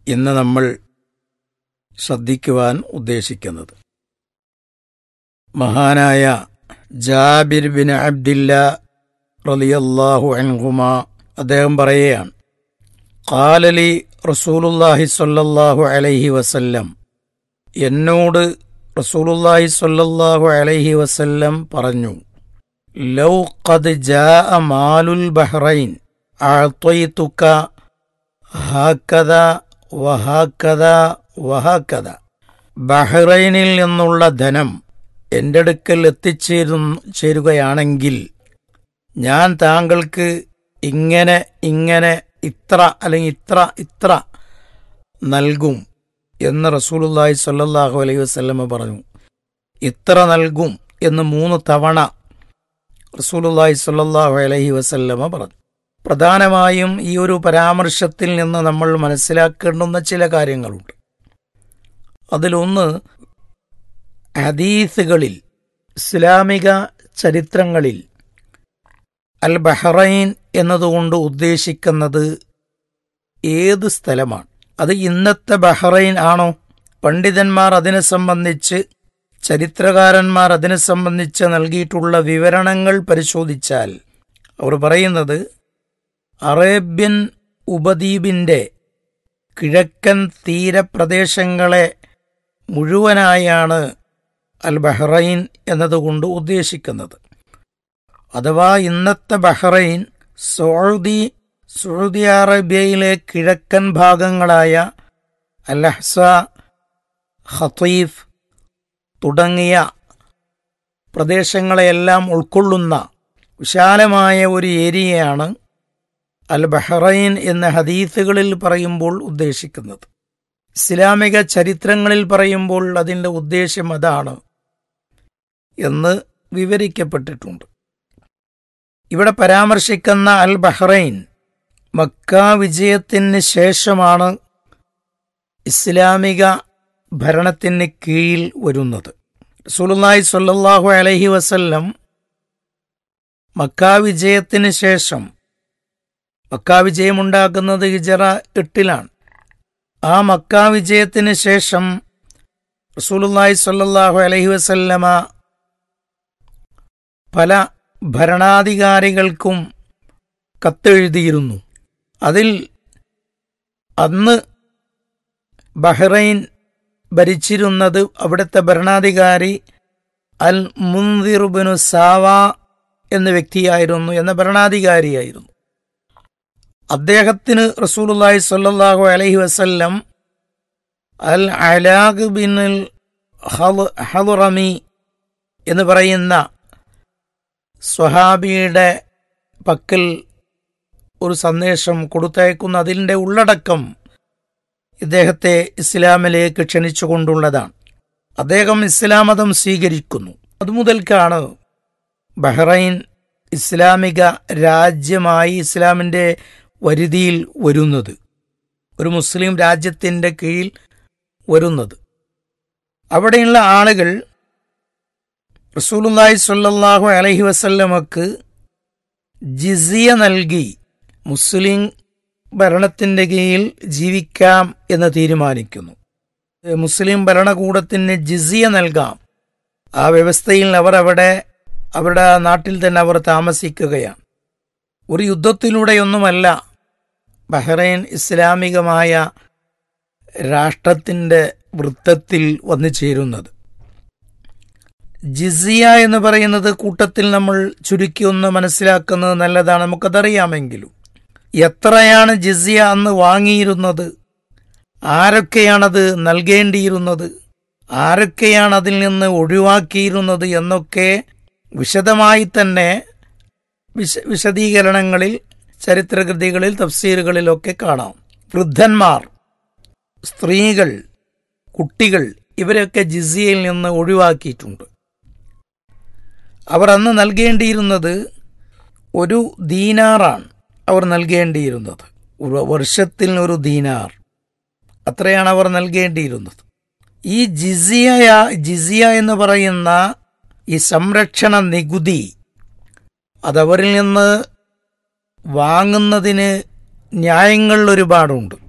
ഇന്ന് നമ്മൾ ശ്രദ്ധിക്കുവാൻ ഉദ്ദേശിക്കുന്നത് മഹാനായ ജാബിർ ബിൻ അബ്ദില്ല റളിയല്ലാഹു അൻഹുമ അദ്ദേഹം പറയുകയാണ് ഖാലലി റസൂലുല്ലാഹി സ്വല്ലല്ലാഹു അലൈഹി വസല്ലം എന്നോട് റസൂലുല്ലാഹി സ്വല്ലല്ലാഹു അലൈഹി വസല്ലം പറഞ്ഞു ലൗ ഖദ് ജാഅ മാലുൽ ബഹ്റൈൻ അഅ്തയ്തുക ഹാക്കദ വഹാക്കദ വഹാക്കദ ബഹ്റൈനിൽ നിന്നുള്ള ധനം എൻ്റെ അടുക്കൽ എത്തിച്ചേരും ചേരുകയാണെങ്കിൽ ഞാൻ താങ്കൾക്ക് ഇങ്ങനെ ഇങ്ങനെ ഇത്ര അല്ലെങ്കിൽ ഇത്ര ഇത്ര നൽകും എന്ന് റസൂലുല്ലാഹി സ്വല്ലല്ലാഹു അലൈഹി വസല്ലമ പറഞ്ഞു ഇത്ര നൽകും എന്ന് മൂന്ന് തവണ റസൂലുല്ലാഹി സ്വല്ലല്ലാഹു അലൈഹി വസല്ലമ പറഞ്ഞു പ്രധാനമായും ഈ ഒരു പരാമർശത്തിൽ നിന്ന് നമ്മൾ മനസ്സിലാക്കേണ്ടുന്ന ചില കാര്യങ്ങളുണ്ട് അതിലൊന്ന് ഹദീസുകളിൽ ഇസ്ലാമിക ചരിത്രങ്ങളിൽ അൽ ബഹ്റൈൻ എന്നതുകൊണ്ട് ഉദ്ദേശിക്കുന്നത് ഏത് സ്ഥലമാണ് അത് ഇന്നത്തെ ബഹ്റൈൻ ആണോ പണ്ഡിതന്മാർ അതിനെ സംബന്ധിച്ച് ചരിത്രകാരന്മാർ അതിനെ സംബന്ധിച്ച് നൽകിയിട്ടുള്ള വിവരണങ്ങൾ പരിശോധിച്ചാൽ അവർ പറയുന്നത് അറേബ്യൻ ഉപദ്വീപിൻ്റെ കിഴക്കൻ തീരപ്രദേശങ്ങളെ മുഴുവനായാണ് അൽ ബഹ്റൈൻ എന്നതുകൊണ്ട് ഉദ്ദേശിക്കുന്നത് അഥവാ ഇന്നത്തെ ബഹ്റൈൻ സൗദി സൗദി അറേബ്യയിലെ കിഴക്കൻ ഭാഗങ്ങളായ അലഹ്സ ഖത്തീഫ് തുടങ്ങിയ പ്രദേശങ്ങളെയെല്ലാം ഉൾക്കൊള്ളുന്ന വിശാലമായ ഒരു ഏരിയയാണ് അൽ ബഹ്റൈൻ എന്ന ഹദീസുകളിൽ പറയുമ്പോൾ ഉദ്ദേശിക്കുന്നത് ഇസ്ലാമിക ചരിത്രങ്ങളിൽ പറയുമ്പോൾ അതിൻ്റെ ഉദ്ദേശ്യം അതാണ് എന്ന് വിവരിക്കപ്പെട്ടിട്ടുണ്ട് ഇവിടെ പരാമർശിക്കുന്ന അൽ ബഹ്റൈൻ മക്ക വിജയത്തിന് ശേഷമാണ് ഇസ്ലാമിക ഭരണത്തിന് കീഴിൽ വരുന്നത് റസൂലുള്ളാഹി സ്വല്ലല്ലാഹു അലൈഹി വസല്ലം മക്ക വിജയത്തിന് ശേഷം മക്ക വിജയമുണ്ടാക്കുന്നത് ഹിജറ എട്ടിലാണ് ആ മക്ക വിജയത്തിന് ശേഷം റസൂലുള്ളാഹി സ്വല്ലല്ലാഹു അലൈഹി വസല്ലമ പല ഭരണാധികാരികൾക്കും കത്തെഴുതിയിരുന്നു അതിൽ അന്ന് ബഹ്റൈൻ ഭരിച്ചിരുന്നത് അവിടുത്തെ ഭരണാധികാരി അൽ മുന്തിറുബിനു സാവ എന്ന വ്യക്തിയായിരുന്നു എന്ന ഭരണാധികാരിയായിരുന്നു അദ്ദേഹത്തിന് റസൂലുള്ളാഹി സ്വല്ലല്ലാഹു അലൈഹി വസല്ലം അൽ അലാഖ് ബിൻ ഹലുറമി എന്ന് പറയുന്ന സ്വഹാബിയുടെ പക്കൽ ഒരു സന്ദേശം കൊടുത്തയക്കുന്ന അതിൻ്റെ ഉള്ളടക്കം ഇദ്ദേഹത്തെ ഇസ്ലാമിലേക്ക് ക്ഷണിച്ചുകൊണ്ടുള്ളതാണ് അദ്ദേഹം ഇസ്ലാം മതം സ്വീകരിക്കുന്നു അതുമുതൽക്കാണ് ബഹ്റൈൻ ഇസ്ലാമിക രാജ്യമായി ഇസ്ലാമിൻ്റെ വരുതിയിൽ വരുന്നത് ഒരു മുസ്ലിം രാജ്യത്തിൻ്റെ കീഴിൽ വരുന്നത് അവിടെയുള്ള ആളുകൾ റസൂലുല്ലാഹി സ്വല്ലല്ലാഹു അലൈഹി വസല്ലമക്ക് ജിസിയ നൽകി മുസ്ലിം ഭരണത്തിൻ്റെ കീഴിൽ ജീവിക്കാം എന്ന് തീരുമാനിക്കുന്നു മുസ്ലിം ഭരണകൂടത്തിന് ജിസിയ നൽകാം ആ വ്യവസ്ഥയിൽ അവർ അവിടെ അവരുടെ നാട്ടിൽ തന്നെ അവർ താമസിക്കുകയാണ് ഒരു യുദ്ധത്തിലൂടെയൊന്നുമല്ല ബഹ്റൈൻ ഇസ്ലാമികമായ രാഷ്ട്രത്തിൻ്റെ വൃത്തത്തിൽ വന്നു ചേരുന്നത് ജിസിയ എന്ന് പറയുന്നത് കൂട്ടത്തിൽ നമ്മൾ ചുരുക്കി ഒന്ന് മനസ്സിലാക്കുന്നത് നല്ലതാണ് നമുക്കതറിയാമെങ്കിലും എത്രയാണ് ജിസിയ അന്ന് വാങ്ങിയിരുന്നത് ആരൊക്കെയാണത് നൽകേണ്ടിയിരുന്നത് ആരൊക്കെയാണ് അതിൽ നിന്ന് ഒഴിവാക്കിയിരുന്നത് എന്നൊക്കെ വിശദമായി തന്നെ വിശ വിശദീകരണങ്ങളിൽ ചരിത്രകൃതികളിൽ തഫ്സീറുകളിലൊക്കെ കാണാം വൃദ്ധന്മാർ സ്ത്രീകൾ കുട്ടികൾ ഇവരൊക്കെ ജിസിയയിൽ നിന്ന് ഒഴിവാക്കിയിട്ടുണ്ട് അവർ അന്ന് നൽകേണ്ടിയിരുന്നത് ഒരു ദീനാറാണ് അവർ നൽകേണ്ടിയിരുന്നത് ഒരു വർഷത്തിൽ ഒരു ദീനാർ അത്രയാണ് അവർ നൽകേണ്ടിയിരുന്നത് ഈ ജിസിയ ജിസിയ എന്ന് പറയുന്ന ഈ സംരക്ഷണ നികുതി അതവരിൽ നിന്ന് വാങ്ങുന്നതിന് ന്യായങ്ങൾ ഒരുപാടുണ്ട്